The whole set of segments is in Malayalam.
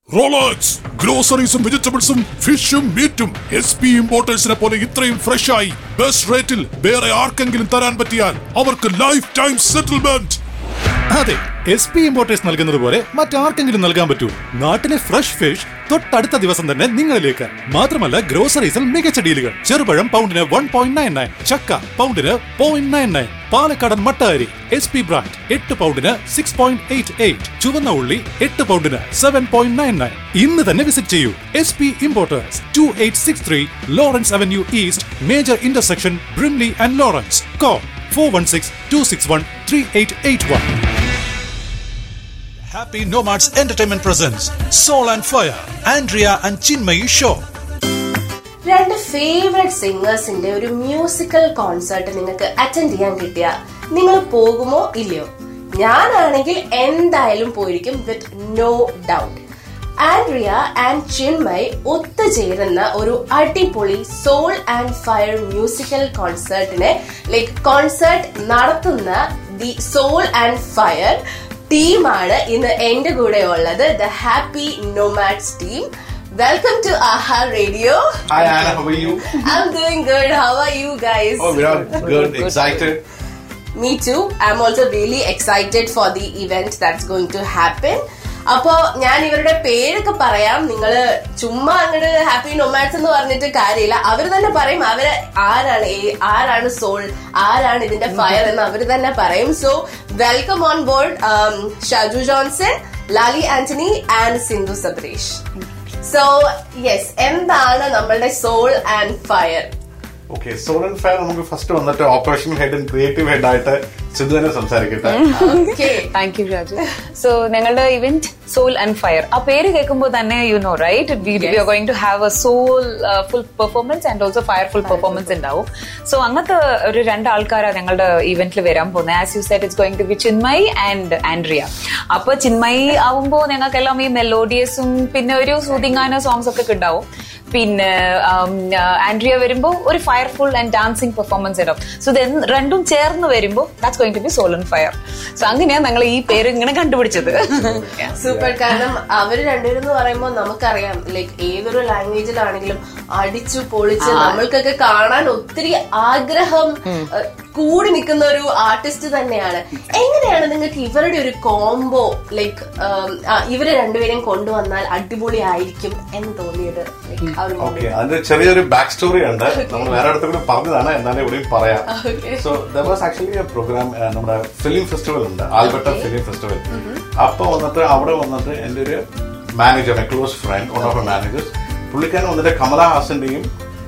റോളക്സ് ഗ്രോസറീസും വെജിറ്റബിൾസും ഫിഷും മീറ്റും എസ് പി ഇമ്പോർട്ടേഴ്സിനെ പോലെ ഇത്രയും ഫ്രഷ് ആയി ബെസ്റ്റ് റേറ്റിൽ വേറെ ആർക്കെങ്കിലും തരാൻ പറ്റിയാൽ അവർക്ക് ലൈഫ് ടൈം സെറ്റിൽമെന്റ് അതെ എസ് പി ഇമ്പോർട്ടേഴ്സ് നൽകുന്നത് പോലെ മറ്റാർക്കെങ്കിലും നൽകാൻ പറ്റൂ നാട്ടിലെ ഫ്രഷ് ഫിഷ് തൊട്ടടുത്ത ദിവസം തന്നെ നിങ്ങളിലേക്ക് മാത്രമല്ല ഗ്രോസറീസിൽ മികച്ച ഡീലുകൾ ചെറുപഴം പൗണ്ടിന് വൺ പോയിന്റ് നയൻ നയൻ ചക്ക പൗണ്ടിന് പോയിന്റ് നയൻ നയൻ പാലക്കാടൻ മട്ട അരി എസ് പി ബ്രാൻഡ് എട്ട് പൗണ്ടിന് സിക്സ് പോയിന്റ് എയ്റ്റ് എയ്റ്റ് ചുവന്ന ഉള്ളി എട്ട് പൗണ്ടിന് സെവൻ പോയിന്റ് നയൻ നയൻ ഇന്ന് തന്നെ വിസിറ്റ് ചെയ്യൂ S P importers two eight six three Lawrence avenue east major intersection Brimley and Lawrence call four one six two six one three eight eight one Happy Nomads Entertainment presents Soul and Fire, Andrea and Chinmayi Show. രണ്ട് ഫേവറേറ്റ് സിംഗേഴ്സിന്റെ ഒരു മ്യൂസിക്കൽ കോൺസേർട്ട് നിങ്ങൾക്ക് അറ്റൻഡ് ചെയ്യാൻ കിട്ടിയ നിങ്ങൾ പോകുമോ ഇല്ലയോ ഞാനാണെങ്കിൽ എന്തായാലും പോയിരിക്കും with no doubt Andrea and Chinmayi ഒത്തുചേരുന്ന ഒരു അടിപൊളി സോൾ ആൻഡ് ഫയർ മ്യൂസിക്കൽ കോൺസേർട്ടിനെ ലൈക്ക് കോൺസേർട്ട് നടത്തുന്ന ദി സോൾ ആൻഡ് ഫയർ ടീമാണ് ഇന്ന് എന്റെ കൂടെ ഉള്ളത് the happy nomads team welcome to Aaha radio Hi Anna, how are you? I'm doing good. How are you guys? Oh, we are good, excited. Me too. I'm also really excited for the event that's going to happen. അപ്പോ ഞാൻ ഇവരുടെ പേരൊക്കെ പറയാം നിങ്ങൾ ചുമ്മാ അങ്ങോട്ട് ഹാപ്പി നൊമാറ്റ്സ് എന്ന് പറഞ്ഞിട്ട് കാര്യമില്ല അവർ തന്നെ പറയും അവര് ആരാണ് ഏ- ആരാണ് സോൾ ആരാണ് ഇതിന്റെ ഫയർ എന്ന് അവർ തന്നെ പറയും so welcome on board Shaju Johnson Lali Antony and Sindhu Sabresh so yes എന്താണ് നമ്മളുടെ soul and fire okay soul and fire നമുക്ക് ഫസ്റ്റ് വന്നിട്ട് operation head and creative head ആയിട്ട് സിദ്ധു തന്നെ സംസാരിക്കട്ടെ okay thank you Raju so ഞങ്ങളുടെ ഇവന്റ് സോൾ ആൻഡ് ഫയർ ആ പേര് കേൾക്കുമ്പോൾ തന്നെ you know right we are going to have a soul full performance and also fire full performance ഉണ്ടാവും സോ അങ്ങനത്തെ ഒരു രണ്ട് ആൾക്കാരാണ് ഞങ്ങളുടെ ഇവന്റിൽ വരാൻ പോകുന്നത് as you said it's going to be Chinmayi and Andrea അപ്പൊ ചിന്മയി ആവുമ്പോൾ ഞങ്ങൾക്കെല്ലാം ഈ മെലോഡിയസും പിന്നെ ഒരു സൂതിങ്ങാന സോങ്സ് ഒക്കെ ഉണ്ടാവും പിന്നെ ആൻഡ്രിയ വരുമ്പോൾ ഒരു ഫയർഫുൾ ആൻഡ് ഡാൻസിങ് പെർഫോമൻസ് ഇടും സോ ഇത് രണ്ടും ചേർന്ന് വരുമ്പോൾ that's going to be soul and fire so അങ്ങനെയാണ് ഞങ്ങൾ ഈ പേര് ഇങ്ങനെ കണ്ടുപിടിച്ചത് സൂപ്പർ കാരണം അവര് രണ്ടുപേരും എന്ന് പറയുമ്പോൾ നമുക്കറിയാം ലൈക്ക് ഏതൊരു ലാംഗ്വേജിലാണെങ്കിലും അടിച്ചു പൊളിച്ച് നമ്മൾക്കൊക്കെ കാണാൻ ഒത്തിരി ആഗ്രഹം ഏഹ്, കൂടി നിൽക്കുന്ന ഒരു ആർട്ടിസ്റ്റ് തന്നെയാണ് എങ്ങനെയാണ് നിങ്ങൾക്ക് ഇവരുടെ ഒരു കോംബോ ലൈക്ക് ഇവരെ രണ്ടുപേരെയും കൊണ്ടുവന്നാൽ അടിപൊളിയായിരിക്കും എന്ന് തോന്നിയത് Like, ആ ഒരു ഓക്കെ moment. അതിന്റെ ചെറിയൊരു ബാക്ക് സ്റ്റോറി ഉണ്ട് നമ്മൾ വേറെ അടുത്ത് കൂടി പറഞ്ഞതാണ് എന്നാലും ഇവിടെയും പറയാം Okay. So there was actually a programme നമ്മുടെ ഫിലിം ഫെസ്റ്റിവൽ ഉണ്ട് ആൽബർട്ട ഫിലിം ഫെസ്റ്റിവൽ അപ്പൊ വന്നിട്ട് അവിടെ വന്നിട്ട് എന്റെ ഒരു manager my close friend one of managers പുള്ളിക്കാരൻ വന്നിട്ട് കമലഹാസന്റെയും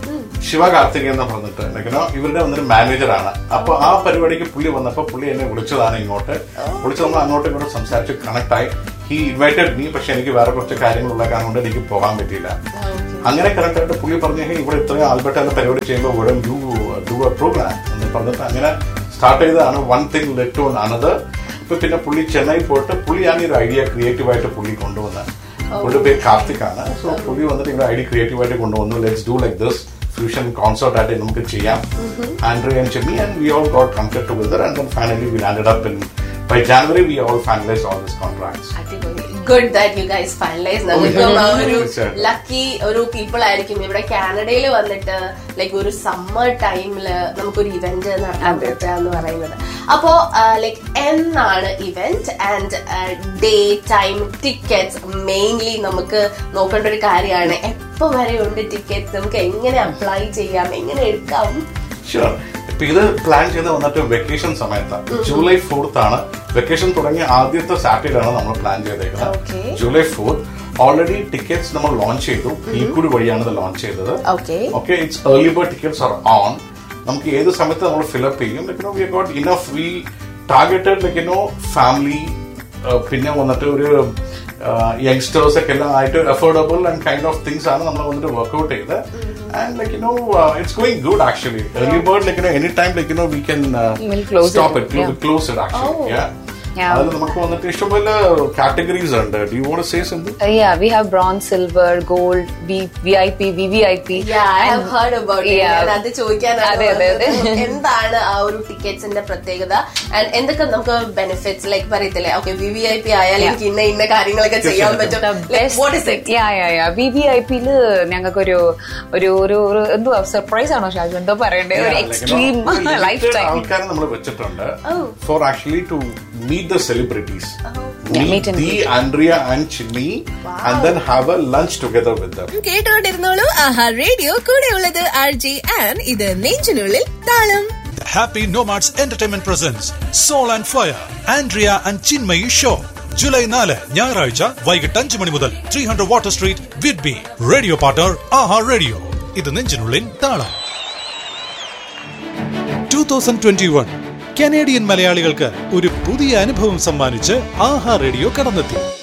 ശിവ കാർത്തിക് എന്ന് പറഞ്ഞിട്ട് എനിക്കോ ഇവരുടെ വന്നൊരു മാനേജറാണ് അപ്പൊ ആ പരിപാടിക്ക് പുള്ളി വന്നപ്പോ പുള്ളി എന്നെ വിളിച്ചതാണ് ഇങ്ങോട്ട് വിളിച്ച് നമ്മൾ അങ്ങോട്ടും ഇങ്ങോട്ടും സംസാരിച്ച് കണക്ട് ആയി ഹി ഇൻവൈറ്റഡ് മീ പക്ഷെ എനിക്ക് വേറെ കുറച്ച് കാര്യങ്ങളുള്ള കാരണം കൊണ്ട് എനിക്ക് പോകാൻ പറ്റിയില്ല അങ്ങനെ കറക്റ്റ് ആയിട്ട് പുള്ളി പറഞ്ഞു "ഹേയ്, ഇവിടെ ഇത്രയും ആൽബർട്ട് എന്ന പരിപാടി ചെയ്യുമ്പോൾ ഇവിടെ യു ഡു എ പ്രോഗ്രാം എന്ന് പറഞ്ഞിട്ട് അങ്ങനെ സ്റ്റാർട്ട് ചെയ്തതാണ് one thing led to another ഇപ്പൊ പിന്നെ പുള്ളി ചെന്നൈ പോയിട്ട് പുള്ളിയാണ് ഈ ഒരു ഐഡിയ ക്രിയേറ്റീവായിട്ട് പുള്ളി കൊണ്ടുവന്നത് പുള്ളിയുടെ പേര് കാർത്തിക് ആണ് സോ പുള്ളി വന്നിട്ട് ഇങ്ങനെ ഐഡിയ ക്രിയേറ്റീവായിട്ട് കൊണ്ടുവന്നു let's do like this fusion concert ആയിട്ട് നമുക്ക് ചെയ്യാം Andrea and Chinmayi and we all got comfort together and then finally we landed up in by January we all finalise all this contracts good that you guys finalise നമുക്കും ആ ഒരു തീർച്ചയായിട്ടും. ലക്കി ഒരു പീപ്പിൾ ആയിരിക്കും ഇവിടെ കാനഡയിൽ വന്നിട്ട് ലൈക്ക് ഒരു സമ്മർ ടൈമില് നമുക്കൊരു ഇവന്റ് നടത്താൻ പറ്റുക എന്ന് പറയുന്നത് അപ്പോ ലൈക്ക് എന്നാണ് event and day time tickets mainly നമുക്ക് നോക്കേണ്ട ഒരു കാര്യമാണ് എപ്പോ വരെ ഉണ്ട് ടിക്കറ്റ്സ് നമുക്ക് എങ്ങനെ അപ്ലൈ ചെയ്യാം എങ്ങനെ എടുക്കാം ഷുവർ ഇപ്പൊ ഇത് പ്ലാൻ ചെയ്ത് വന്നിട്ട് വെക്കേഷൻ സമയത്താണ് ജൂലൈ ഫോർത്ത് ആണ് വെക്കേഷൻ തുടങ്ങിയ ആദ്യത്തെ സാറ്റർഡേ ആണ് നമ്മൾ പ്ലാൻ Okay. ചെയ്തേക്കുന്നത് ജൂലൈ ഫോർത്ത് ഓൾറെഡി ടിക്കറ്റ്സ് നമ്മൾ ലോഞ്ച് ചെയ്തു ഈ കൂടി വഴിയാണ് ഇത് ലോഞ്ച് ചെയ്തത് Okay. Okay it's early bird tickets are on നമുക്ക് ഏത് സമയത്ത് നമ്മൾ ഫിലപ്പ് ചെയ്യും like no we got enough we targeted like no family പിന്നെ വന്നിട്ട് ഒരു യങ്സ്റ്റേഴ്സ് ഒക്കെ എല്ലാം ആയിട്ട് affordable and kind of things ആണ് നമ്മൾ വന്നിട്ട് വർക്ക്ഔട്ട് ചെയ്ത് and like you know it's going good actually early bird like no any time like no we can We'll close stop it, it yeah. Close it actually Oh. yeah Yeah. അതിൽ നമുക്ക് വന്നിട്ട് ഇഷ്ടംപോലെ കാറ്റഗറീസ് ഉണ്ട് do you want say something Uh, yeah, we have bronze, silver, gold, V, VIP, VVIP. Yeah, I have and- heard about it. Yeah. ഞാൻ അത് ചോദിക്കാനാണ് അതെ, അതെ, അതെ. വന്നത്. എന്താണ് ആ ഒരു ടിക്കറ്റ്സിന്റെ പ്രത്യേകത ആൻഡ് എന്തൊക്കെ നമുക്ക് ബെനിഫിറ്റ്സ് ലൈക്ക് പറയത്തില്ലേ okay V V I P ആയാൽ എനിക്ക് ഇന്ന ഇന്ന കാര്യങ്ങളൊക്കെ ചെയ്യാൻ പറ്റും The best what is thing- it yeah, yeah, yeah. VVIP ല് ഞങ്ങൾക്കൊരു ഒരു ഒരു ഒരു എന്തുവാ സർപ്രൈസ് ആണോ ഷാജു എന്തോ പറയണ്ടേ ഒരു എക്സ്ട്രീം ലൈഫ് ടൈം ആൾക്കാരെ നമ്മൾ വെച്ചിട്ടുണ്ട് for actually to meet the celebrities Yeah, meet and the greet. Andrea and Chinni and then have a lunch together with them കേട്ടോണ്ടിരുന്നോളൂ ആഹാ റേഡിയോ കൂടെയുള്ളത് ആർ ജെ ആൻ ഇത് നെഞ്ചിനുള്ളിൽ താളം The Happy Nomads Entertainment presents Soul and Fire, Andrea and Chinmayi Show. July നാല് ഞായറാഴ്ച വൈകിട്ട് അഞ്ച് മണി മുതൽ ത്രീ ഹൺഡ്രഡ് വാട്ടർ സ്ട്രീറ്റ് വിഡ്ബി റേഡിയോ പാർട്ണർ ആഹാ റേഡിയോ ഇത് നെഞ്ചിനുള്ളിൽ താളം two thousand twenty one Canadian മലയാളികൾക്ക് ഒരു പുതിയ അനുഭവം സമ്മാനിച്ച് ആഹാ റേഡിയോ കടന്നെത്തി